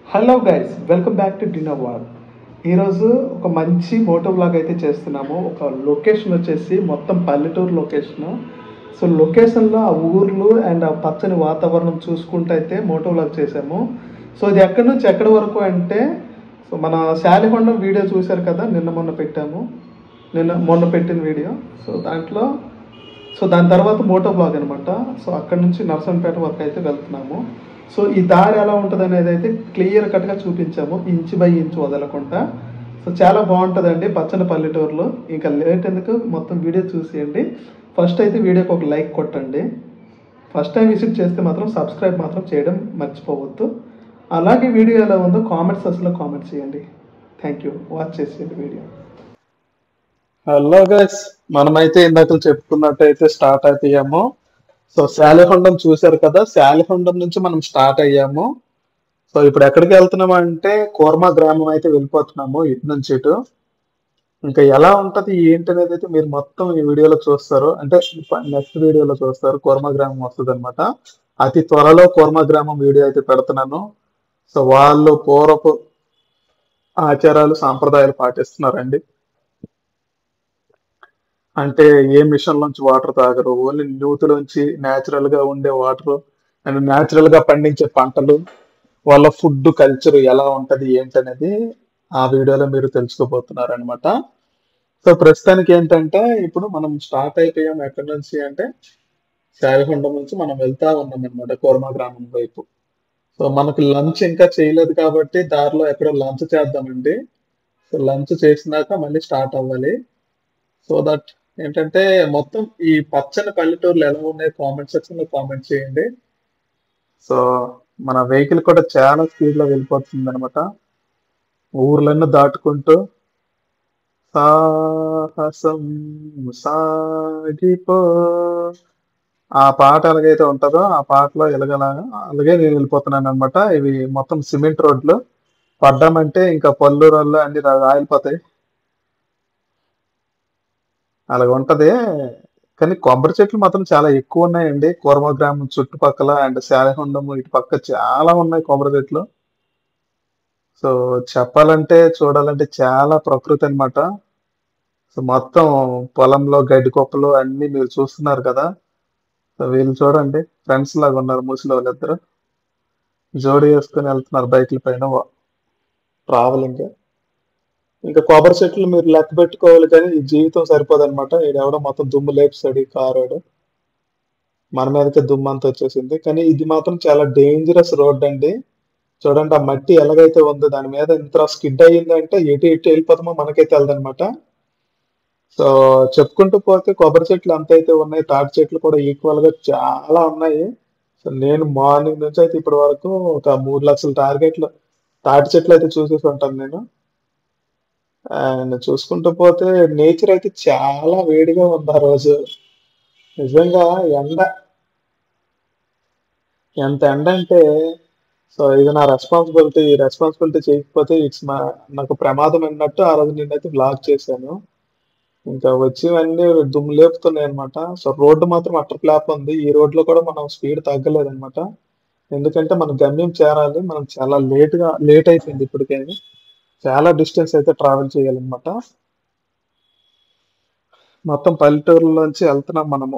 Hello guys welcome back to dinner war ఈరోజు ఒక మంచి మోటో వ్లాగ్ అయితే చేస్తున్నాము ఒక లొకేషన్ వచ్చేసి మొత్తం పల్లెటూరు లొకేషన్ సో లొకేషన్లో ఆ ఊర్లు అండ్ ఆ పచ్చని వాతావరణం చూసుకుంటూ అయితే మోటో వ్లాగ్ చేసాము సో ఇది ఎక్కడి నుంచి ఎక్కడి వరకు అంటే సో మన శాలిహొండం వీడియో చూశారు కదా నిన్న మొన్న పెట్టాము నిన్న మొన్న పెట్టిన వీడియో సో దాంట్లో సో దాని తర్వాత మోటో బ్లాగ్ అనమాట సో అక్కడ నుంచి నర్సంపేట వరకు అయితే వెళ్తున్నాము సో ఈ దారి ఎలా ఉంటుంది అనేది అయితే క్లియర్ కట్గా చూపించాము ఇంచు బై ఇంచు వదలకుండా సో చాలా బాగుంటుందండి పచ్చని పల్లెటూరులో ఇంకా లేట్ ఎందుకు మొత్తం వీడియో చూసేయండి ఫస్ట్ అయితే వీడియోకి ఒక లైక్ కొట్టండి ఫస్ట్ టైం విజిట్ చేస్తే మాత్రం సబ్స్క్రైబ్ మాత్రం చేయడం మర్చిపోవద్దు అలాగే వీడియో ఎలా ఉందో కామెంట్స్ అసలు కామెంట్ చేయండి థ్యాంక్ యూ వాచ్ చేసేయండి వీడియో హలో గైస్ మనమైతే ఇందాక చెప్పుకున్నట్టయితే స్టార్ట్ అయిపోయాము సో శాలిహొండం చూశారు కదా శాలిహొండం నుంచి మనం స్టార్ట్ అయ్యాము సో ఇప్పుడు ఎక్కడికి వెళ్తున్నాము అంటే కోర్మా గ్రామం అయితే వెళ్ళిపోతున్నాము ఇటు నుంచి ఇటు ఇంకా ఎలా ఉంటది ఏంటి అనేది అయితే మీరు మొత్తం ఈ వీడియోలో చూస్తారు అంటే నెక్స్ట్ వీడియోలో చూస్తారు కోర్మా గ్రామం వస్తుంది అనమాట అతి త్వరలో కోర్మా గ్రామం వీడియో అయితే పెడుతున్నాను సో వాళ్ళు పూర్వపు ఆచారాలు సాంప్రదాయాలు పాటిస్తున్నారండి అంటే ఏ మిషన్ నుంచి వాటర్ తాగరు ఓన్లీ నూతులోంచి న్యాచురల్ గా ఉండే వాటర్ అండ్ న్యాచురల్ గా పండించే పంటలు వాళ్ళ ఫుడ్ కల్చర్ ఎలా ఉంటది ఏంటనేది ఆ వీడియోలో మీరు తెలుసుకోబోతున్నారు అనమాట సో ప్రస్తుతానికి ఏంటంటే ఇప్పుడు మనం స్టార్ట్ అయిపోయాం ఎక్కడి నుంచి అంటే శాలిహొండం నుంచి మనం వెళ్తా ఉన్నాం అనమాట కోర్మా గ్రామం వైపు సో మనకు లంచ్ ఇంకా చేయలేదు కాబట్టి దారిలో ఎక్కడో లంచ్ చేద్దామండి సో లంచ్ చేసినాక మళ్ళీ స్టార్ట్ అవ్వాలి సో దట్ ఏంటంటే మొత్తం ఈ పచ్చని పల్లెటూర్లు ఎలా ఉన్నాయి కామెంట్ సెక్షన్ లో కామెంట్ చేయండి సో మన వెహికల్ కూడా చాలా స్పీడ్ లో వెళ్ళిపోతుంది అనమాట ఊర్లన్నీ దాటుకుంటూ సాహసం సాగిపో ఆ పాట ఎలాగైతే ఉంటుందో ఆ పాటలో ఎలాగలాగా అలాగే నేను వెళ్ళిపోతున్నాను అనమాట ఇవి మొత్తం సిమెంట్ రోడ్లు పడ్డామంటే ఇంకా పళ్ళు రళ్ళు అన్ని రాలిపోతాయి అలాగ ఉంటది కానీ కొబ్బరి చెట్లు మాత్రం చాలా ఎక్కువ ఉన్నాయండి కూరమ గ్రామం చుట్టుపక్కల అండ్ శాలహొండం ఇటు పక్క చాలా ఉన్నాయి కొబ్బరి చెట్లు సో చెప్పాలంటే చూడాలంటే చాలా ప్రకృతి అన్నమాట సో మొత్తం పొలంలో గడ్డి కుప్పలు అన్ని మీరు చూస్తున్నారు కదా సో వీళ్ళు చూడండి ఫ్రెండ్స్ లాగా ఉన్నారు ముసలి వాళ్ళిద్దరు జోడి వేసుకొని వెళ్తున్నారు బైక్ల పైన ట్రావెలింగ్ ఇంకా కొబ్బరి చెట్లు మీరు లెక్క పెట్టుకోవాలి కానీ ఈ జీవితం సరిపోదు అనమాట ఎవడో మొత్తం దుమ్ము లేపుస్తాడు ఈ కారోడు మన మీదకి దుమ్ము అంతా వచ్చేసింది కానీ ఇది మాత్రం చాలా డేంజరస్ రోడ్ అండి చూడండి ఆ మట్టి ఎలాగైతే ఉందో దాని మీద ఇంత స్కిడ్ అయ్యిందంటే ఎటు ఎటు వెళ్ళిపోతామో మనకైతే వెళ్దనమాట సో చెప్పుకుంటూ పోతే కొబ్బరి చెట్లు అంత అయితే ఉన్నాయి తాటి చెట్లు కూడా ఈక్వల్ గా చాలా ఉన్నాయి సో నేను మార్నింగ్ నుంచి అయితే ఇప్పటి వరకు ఒక మూడు లక్షల టార్గెట్లు తాటి చెట్లు అయితే చూసేసి ఉంటాను నేను అండ్ చూసుకుంటూ పోతే నేచర్ అయితే చాలా వేడిగా ఉంది ఆ రోజు నిజంగా ఎండ ఎంత ఎండ అంటే సో ఇది నా రెస్పాన్సిబిలిటీ ఈ రెస్పాన్సిబిలిటీ చేయకపోతే ఇట్స్ మా నాకు ప్రమాదం అన్నట్టు ఆ రోజు నేనైతే బ్లాక్ చేశాను ఇంకా వచ్చేవన్నీ దుమ్ము లేపుతున్నాయి అనమాట సో రోడ్డు మాత్రం అటర్ ఫ్లాప్ ఉంది ఈ రోడ్లో కూడా మనం స్పీడ్ తగ్గలేదు అనమాట ఎందుకంటే మన గమ్యం చేరాలి మనం చాలా లేట్ గా లేట్ అయిపోయింది ఇప్పటికే చాలా డిస్టెన్స్ అయితే ట్రావెల్ చేయాలన్నమాట మొత్తం పల్లెటూరులోంచి వెళ్తున్నాం మనము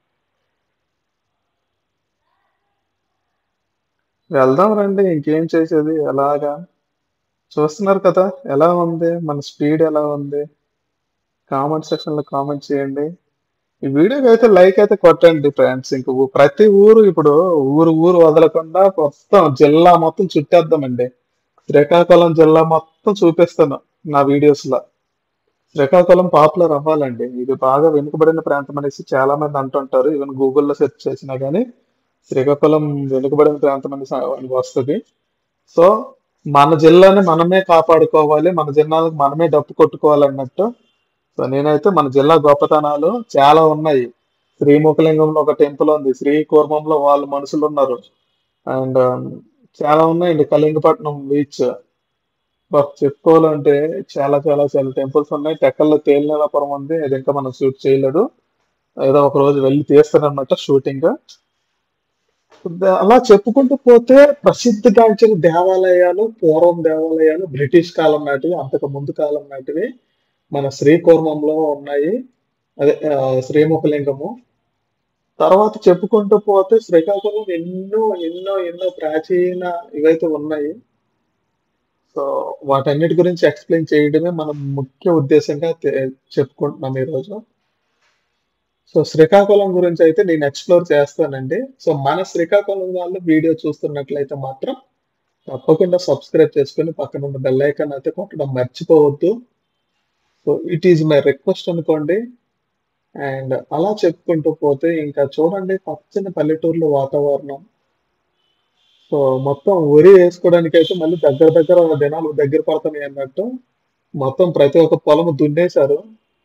వెళ్దాం రండి ఇంకేం చేసేది ఎలాగా చూస్తున్నారు కదా ఎలా ఉంది మన స్పీడ్ ఎలా ఉంది కామెంట్ సెక్షన్ లో కామెంట్ చేయండి ఈ వీడియోకి అయితే లైక్ అయితే కొట్టండి ఫ్రెండ్స్ ఇంక ఊ- ప్రతి ఊరు ఇప్పుడు ఊరు ఊరు వదలకుండా మొత్తం జిల్లా మొత్తం చుట్టేద్దామండి శ్రీకాకుళం జిల్లా మొత్తం చూపిస్తాను నా వీడియోస్ లో శ్రీకాకుళం పాపులర్ అవ్వాలండి ఇది బాగా వెనుకబడిన ప్రాంతం అనేసి చాలా మంది అంటుంటారు ఈవెన్ గూగుల్లో సెర్చ్ చేసినా గానీ శ్రీకాకుళం వెనుకబడిన ప్రాంతం అనేసి వస్తుంది సో మన జిల్లాని మనమే కాపాడుకోవాలి మన జిల్లాలకు మనమే డప్పు కొట్టుకోవాలన్నట్టు సో నేనైతే మన జిల్లా గొప్పతనాలు చాలా ఉన్నాయి శ్రీముఖలింగంలో ఒక టెంపుల్ ఉంది శ్రీకూర్మంలో వాళ్ళు మనుషులు ఉన్నారు అండ్ చాలా ఉన్నాయండి కళింగపట్నం బీచ్ చెప్పుకోవాలంటే చాలా చాలా చాలా టెంపుల్స్ ఉన్నాయి టెక్కల్లో తేలినలాపురం ఉంది అది ఇంకా మనం షూట్ చేయలేదు ఏదో ఒక రోజు వెళ్ళి తీస్తానన్నమాట షూటింగ్ ద- అలా చెప్పుకుంటూ పోతే ప్రసిద్ధిగాంచిన దేవాలయాలు పూర్వం దేవాలయాలు బ్రిటిష్ కాలం నాటివి అంతకు ముందు కాలం నాటివి మన శ్రీకూర్మంలో ఉన్నాయి అదే ఆ, శ్రీముఖలింగము తర్వాత చెప్పుకుంటూ పోతే శ్రీకాకుళం ఎన్నో ఎన్నో ఎన్నో ప్రాచీన ఇవైతే ఉన్నాయి సో వాటన్నిటి గురించి ఎక్స్ప్లెయిన్ చేయడమే మనం ముఖ్య ఉద్దేశంగా తె- చెప్పుకుంటున్నాం ఈరోజు సో శ్రీకాకుళం గురించి అయితే నేను ఎక్స్ప్లోర్ చేస్తానండి సో మన శ్రీకాకుళం వాళ్ళు వీడియో చూస్తున్నట్లయితే మాత్రం తప్పకుండా సబ్స్క్రైబ్ చేసుకొని పక్కన ఉన్న బెల్ ఐకాన్ అయితే కొట్టడం మర్చిపోవద్దు so it is my request అనుకోండి అండ్ అలా చెప్పుకుంటూ పోతే ఇంకా చూడండి పచ్చని పల్లెటూరులో వాతావరణం సో మొత్తం వరి వేసుకోవడానికి అయితే మళ్ళీ దగ్గర దగ్గర దినాలు దగ్గర పడుతున్నాయి అన్నట్టు మొత్తం ప్రతి ఒక్క పొలం దున్నేశారు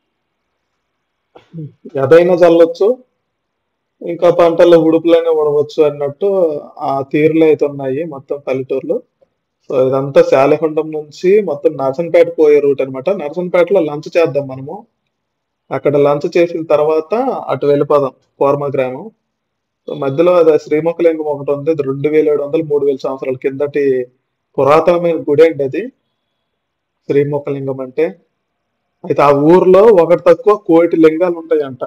ఎదైనా చల్లొచ్చు ఇంకా పంటల్లో ఉడుపులైనా ఉడవచ్చు అన్నట్టు ఆ తీరులో అయితే ఉన్నాయి మొత్తం పల్లెటూర్లు సో ఇదంతా శాలిహొండం నుంచి మొత్తం నర్సన్పేట పోయే రూట్ అనమాట నర్సన్పేటలో లంచ్ చేద్దాం మనము అక్కడ లంచ్ చేసిన తర్వాత అటు వెళ్ళిపోదాం కోర్మ గ్రామం సో మధ్యలో అదే శ్రీముఖలింగం ఒకటి ఉంది అది రెండు వేల ఏడు వందలు మూడు వేల సంవత్సరాల కిందటి పురాతనమైన గుడి అండి అది శ్రీముఖలింగం అంటే అయితే ఆ ఊర్లో ఒకటి తక్కువ కోటి లింగాలు ఉంటాయంట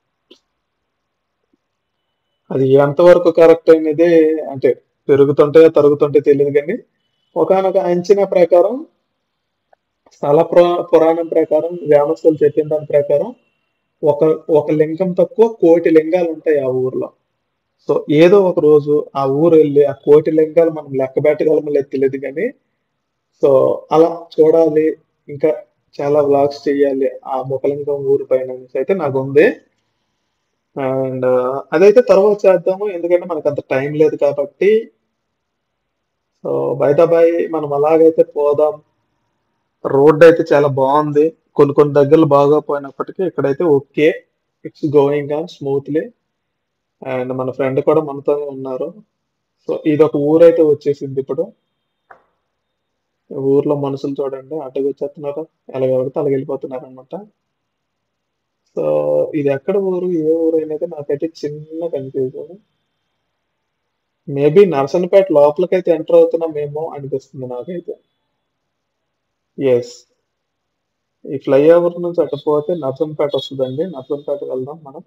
అది ఎంతవరకు కరెక్ట్ అయినది అంటే పెరుగుతుంటే తరుగుతుంటే తెలియదు కానీ ఒకనొక అంచనా ప్రకారం స్థల పురా- పురాణం ప్రకారం వ్యామస్తులు చెప్పిన దాని ప్రకారం ఒక ఒక లింగం తక్కువ కోటి లింగాలు ఉంటాయి ఆ ఊర్లో సో ఏదో ఒక రోజు ఆ ఊరు వెళ్ళి ఆ కోటి లింగాలు మనం లెక్క పెట్టగలమో లేదు తెలియదు కానీ సో అలా చూడాలి ఇంకా చాలా వ్లాగ్స్ చేయాలి ఆ ముఖలింగం ఊరు పైన అనేసి అయితే నాకు ఉంది అండ్ అదైతే తర్వాత చేద్దాము ఎందుకంటే మనకు అంత టైం లేదు కాబట్టి సో బయట బై మనం అలాగైతే పోదాం రోడ్ అయితే చాలా బాగుంది కొన్ని కొన్ని దగ్గరలు బాగా పోయినప్పటికీ ఇక్కడైతే okay it's going on smoothly and మన ఫ్రెండ్ కూడా మనతోనే ఉన్నారు సో ఇది ఒక ఊరైతే వచ్చేసింది ఇప్పుడు ఊర్లో మనుషులు చూడండి అటుకు వచ్చేస్తున్నారు ఎలాగ పడితే అలాగ వెళ్ళిపోతున్నారు అనమాట సో ఇది ఎక్కడ ఊరు ఏ ఊరు అనేది నాకైతే చిన్న కన్ఫ్యూజన్ మేబీ నర్సన్పేట లోపలికైతే ఎంటర్ అవుతున్నామేమో అనిపిస్తుంది నాకైతే ఎస్ ఈ ఫ్లైఓవర్ నుంచి అటు పోతే నర్సన్పేట వస్తుందండి నర్సన్పేట వెళ్దాం మనం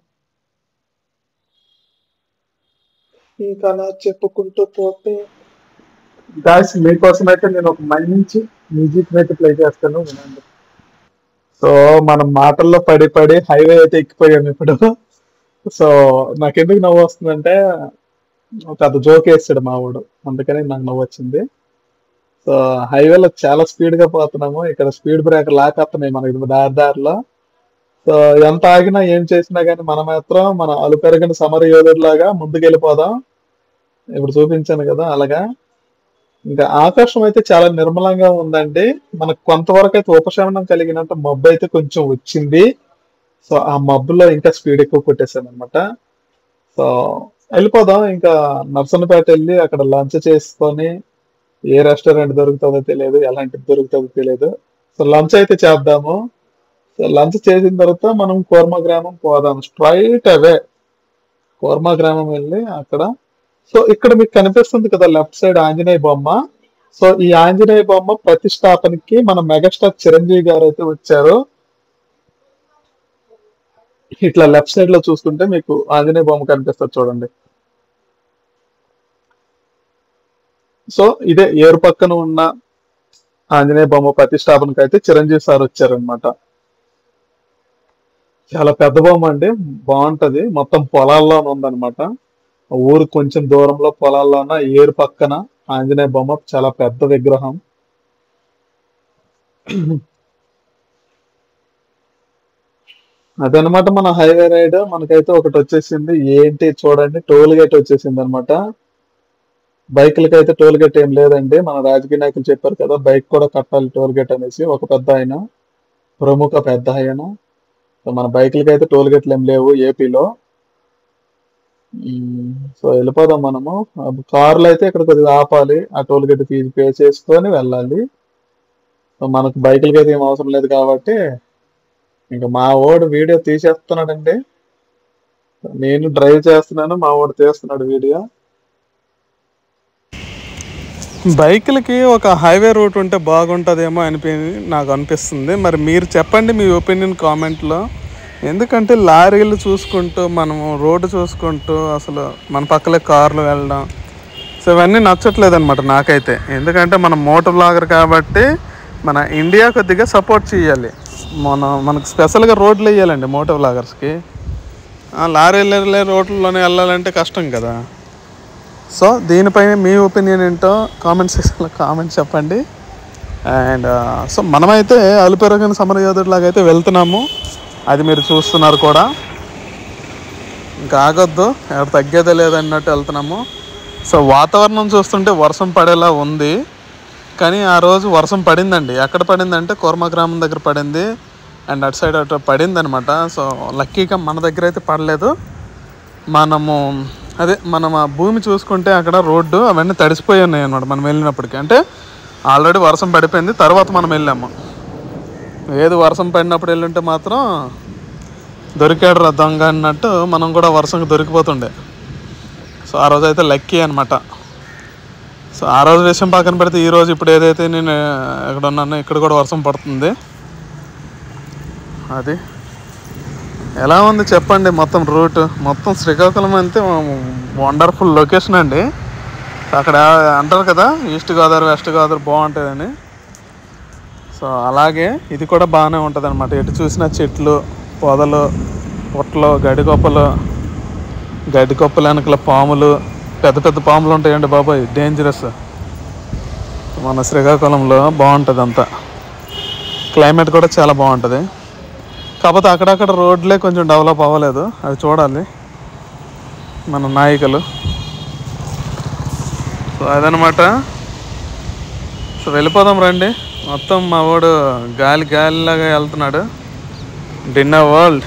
ఇంకా అలా చెప్పుకుంటూ పోతే గాయస్ మీకోసం అయితే నేను ఒక మంచి మ్యూజిక్ అయితే ప్లే చేస్తాను వినండి సో మనం మాటల్లో పడి పడి హైవే అయితే ఎక్కిపోయాం ఇప్పుడు సో నాకెందుకు నవ్వు వస్తుందంటే ఒక అది జోక్ వేస్తాడు మా వాడు అందుకని నాకు నవ్వు వచ్చింది సో హైవేలో చాలా స్పీడ్ గా పోతున్నాము ఇక్కడ స్పీడ్ బ్రేకర్ లాకేస్తున్నాయి మనకి దారి దారిలో సో ఎంత ఆగినా ఏం చేసినా కానీ మనం మాత్రం మన అలు పెరగని సమర యోధుడిలాగా ముందుకు వెళ్ళిపోదాం ఇప్పుడు చూపించాను కదా అలాగా ఇంకా ఆకాశం అయితే చాలా నిర్మలంగా ఉందండి మనకు కొంతవరకు అయితే ఉపశమనం కలిగినంత మబ్బు అయితే కొంచెం వచ్చింది సో ఆ మబ్బులో ఇంకా స్పీడ్ ఎక్కువ కొట్టేసాను అనమాట సో వెళ్ళిపోదాం ఇంకా నర్సన్నపేట వెళ్ళి అక్కడ లంచ్ చేసుకొని ఏ రెస్టారెంట్ దొరుకుతుందో తెలియదు ఎలాంటిది దొరుకుతుందో తెలియదు సో లంచ్ అయితే చేద్దాము సో లంచ్ చేసిన తర్వాత మనం కోర్మ గ్రామం పోదాం స్ట్రైట్ అవే కోర్మ గ్రామం వెళ్ళి అక్కడ సో ఇక్కడ మీకు కనిపిస్తుంది కదా లెఫ్ట్ సైడ్ ఆంజనేయ బొమ్మ సో ఈ ఆంజనేయ బొమ్మ ప్రతిష్టాపనకి మన మెగాస్టార్ చిరంజీవి గారు అయితే వచ్చారు ఇట్లా లెఫ్ట్ సైడ్ లో చూసుకుంటే మీకు ఆంజనేయ బొమ్మ కనిపిస్తుంది చూడండి సో ఇదే ఏరు పక్కన ఉన్న ఆంజనేయ బొమ్మ ప్రతిష్టాపనకి అయితే చిరంజీవి సార్ వచ్చారనమాట చాలా పెద్ద బొమ్మ అండి బాగుంటది మొత్తం పొలాల్లో ఉందన్నమాట ఊరు కొంచెం దూరంలో పొలాల్లోన ఏరు పక్కన ఆంజనేయ బొమ్మ చాలా పెద్ద విగ్రహం అదనమాట మన హైవే రైడ్ మనకైతే ఒకటి వచ్చేసింది ఏంటి చూడండి టోల్ గేట్ వచ్చేసింది అనమాట బైకులకి అయితే టోల్ గేట్ ఏం లేదండి మన రాజకీయ నాయకులు చెప్పారు కదా బైక్ కూడా కట్టాలి టోల్ గేట్ అనేసి ఒక పెద్ద ఆయన ప్రముఖ పెద్ద ఆయన సో మన బైకులకి అయితే టోల్ గేట్లు ఏం లేవు ఏపీలో మ్మ్. సో వెళ్ళిపోదాం మనము కార్లు అయితే ఇక్కడ కొద్దిగా ఆపాలి ఆ టోల్ గేట్ ఫీజు పే చేసుకొని వెళ్ళాలి సో మనకు బైకులకి అయితే ఏం అవసరం లేదు కాబట్టి ఇంకా మా వాడు వీడియో తీసేస్తున్నాడండి నేను డ్రైవ్ చేస్తున్నాను మా వాడు తీస్తున్నాడు వీడియో బైకులకి ఒక హైవే రూట్ ఉంటే బాగుంటుందేమో అనిపి నాకు అనిపిస్తుంది మరి మీరు చెప్పండి మీ ఒపీనియన్ కామెంట్లో ఎందుకంటే లారీలు చూసుకుంటూ మనము రోడ్డు చూసుకుంటూ అసలు మన పక్కలే కార్లు వెళ్ళడం సో ఇవన్నీ నచ్చట్లేదు అనమాట నాకైతే ఎందుకంటే మనం మోటార్ బ్లాగర్ కాబట్టి మన ఇండియా కొద్దిగా సపోర్ట్ చేయాలి మన మనకు స్పెషల్గా రోడ్లు వేయాలండి మోటార్ బ్లాగర్స్కి లారీలు వెళ్ళే రోడ్లలోనే వెళ్ళాలంటే కష్టం కదా సో దీనిపైన మీ ఒపీనియన్ ఏంటో కామెంట్ సెక్షన్లో కామెంట్ చెప్పండి అండ్ సో మనమైతే అలుపెరగని సమరయోధుడిలాగా అయితే వెళ్తున్నాము అది మీరు చూస్తున్నారు కూడా ఇంకా ఆగొద్దు ఎవరు తగ్గేదే లేదన్నట్టు వెళ్తున్నాము సో వాతావరణం చూస్తుంటే వర్షం పడేలా ఉంది కానీ ఆ రోజు వర్షం పడిందండి ఎక్కడ పడిందంటే కోర్మ గ్రామం దగ్గర పడింది అండ్ అటు సైడ్ అటు పడింది అనమాట సో లక్కీగా మన దగ్గర అయితే పడలేదు మనము అదే మనం ఆ భూమి చూసుకుంటే అక్కడ రోడ్డు అవన్నీ తడిసిపోయి ఉన్నాయి అనమాట మనం వెళ్ళినప్పటికీ అంటే ఆల్రెడీ వర్షం పడిపోయింది తర్వాత మనం వెళ్ళాము ఏది వర్షం పడినప్పుడు వెళ్ళుంటే మాత్రం దొరికాడు రా దొంగ అన్నట్టు మనం కూడా వర్షంకి దొరికిపోతుండే సో ఆ రోజు అయితే లక్కీ అనమాట సో ఆ రోజు విషయం పక్కన పెడితే ఈ రోజు ఇప్పుడు ఏదైతే నేను ఎక్కడ ఉన్నానో ఇక్కడ కూడా వర్షం పడుతుంది అది ఎలా ఉంది చెప్పండి మొత్తం రూట్ మొత్తం శ్రీకాకుళం అంటే వండర్ఫుల్ లొకేషన్ అండి అక్కడ అంటారు కదా ఈస్ట్ గోదావరి వెస్ట్ గోదావరి బాగుంటుందని సో అలాగే ఇది కూడా బాగానే ఉంటుంది అనమాట ఎటు చూసిన చెట్లు పొదలు పుట్టలు గడికొప్పలు గడికొప్పలు వెనకల పాములు పెద్ద పెద్ద పాములు ఉంటాయండి బాబాయ్ డేంజరస్ మన శ్రీకాకుళంలో బాగుంటుంది అంతా క్లైమేట్ కూడా చాలా బాగుంటుంది కాకపోతే అక్కడక్కడ రోడ్లే కొంచెం డెవలప్ అవ్వలేదు అది చూడాలి మన నాయకులు సో అదనమాట సో వెళ్ళిపోదాం రండి మొత్తం మా వాడు గాలి గాలిలాగా వెళ్తున్నాడు డిన్నర్ వరల్డ్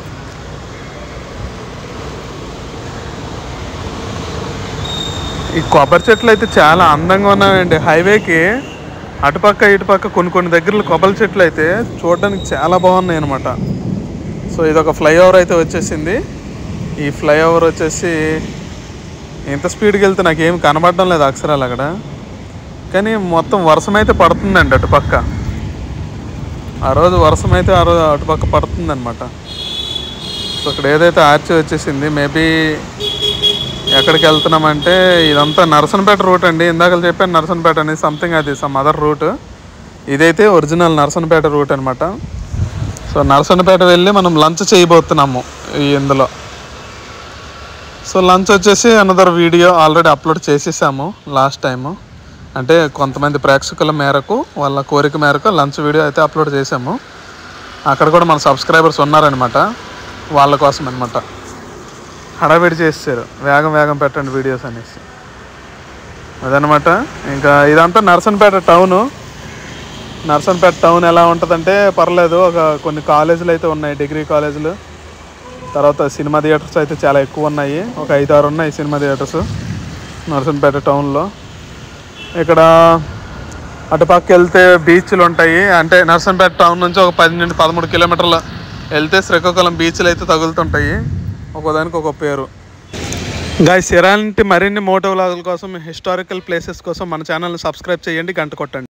ఈ కొబ్బరి చెట్లు అయితే చాలా అందంగా ఉన్నాయండి హైవేకి అటుపక్క ఇటుపక్క కొన్ని కొన్ని దగ్గరలో కొబ్బరి చెట్లు అయితే చూడడానికి చాలా బాగున్నాయి అనమాట సో ఇది ఒక ఫ్లైఓవర్ అయితే వచ్చేసింది ఈ ఫ్లైఓవర్ వచ్చేసి ఎంత స్పీడ్కి వెళ్తే నాకు ఏం కనబడడం లేదు అక్షరాలు అక్కడ కానీ మొత్తం వర్షం అయితే పడుతుందండి అటుపక్క ఆ రోజు వర్షం అయితే ఆ రోజు అటుపక్క పడుతుంది అనమాట సో ఇక్కడ ఏదైతే ఆర్చి వచ్చేసింది మేబీ ఎక్కడికి వెళ్తున్నామంటే ఇదంతా నరసనపేట రూట్ అండి ఇందాక చెప్పాను నరసనపేట అని సంథింగ్ అది సమ్ అదర్ రూట్ ఇదైతే ఒరిజినల్ నరసనపేట రూట్ అనమాట సో నరసనపేట వెళ్ళి మనం లంచ్ చేయబోతున్నాము ఈ ఇందులో సో లంచ్ వచ్చేసి అనదర్ వీడియో ఆల్రెడీ అప్లోడ్ చేసేసాము లాస్ట్ టైము అంటే కొంతమంది ప్రేక్షకుల మేరకు వాళ్ళ కోరిక మేరకు లంచ్ వీడియో అయితే అప్లోడ్ చేసాము అక్కడ కూడా మన సబ్స్క్రైబర్స్ ఉన్నారనమాట వాళ్ళ కోసం అనమాట హడావిడి చేసారు వేగం వేగం పెట్టండి వీడియోస్ అనేసి అదనమాట ఇంకా ఇదంతా నర్సన్పేట టౌను నర్సన్పేట టౌన్ ఎలా ఉంటుందంటే పర్లేదు ఒక కొన్ని కాలేజీలు అయితే ఉన్నాయి డిగ్రీ కాలేజీలు తర్వాత సినిమా థియేటర్స్ అయితే చాలా ఎక్కువ ఉన్నాయి ఒక ఐదు ఆరు ఉన్నాయి సినిమా థియేటర్స్ నర్సన్పేట టౌన్లో ఇక్కడ అటుపక్క వెళ్తే బీచ్లు ఉంటాయి అంటే నర్సన్పేట టౌన్ నుంచి ఒక పది నుండి పదమూడు కిలోమీటర్లు వెళ్తే శ్రీకాకుళం బీచ్లు అయితే తగులుతుంటాయి ఒకదానికి ఒక పేరు గాయస్ ఇలాంటి మరిన్ని మోటో వ్లాగుల కోసం హిస్టారికల్ ప్లేసెస్ కోసం మన ఛానల్ని సబ్స్క్రైబ్ చేయండి గంట కొట్టండి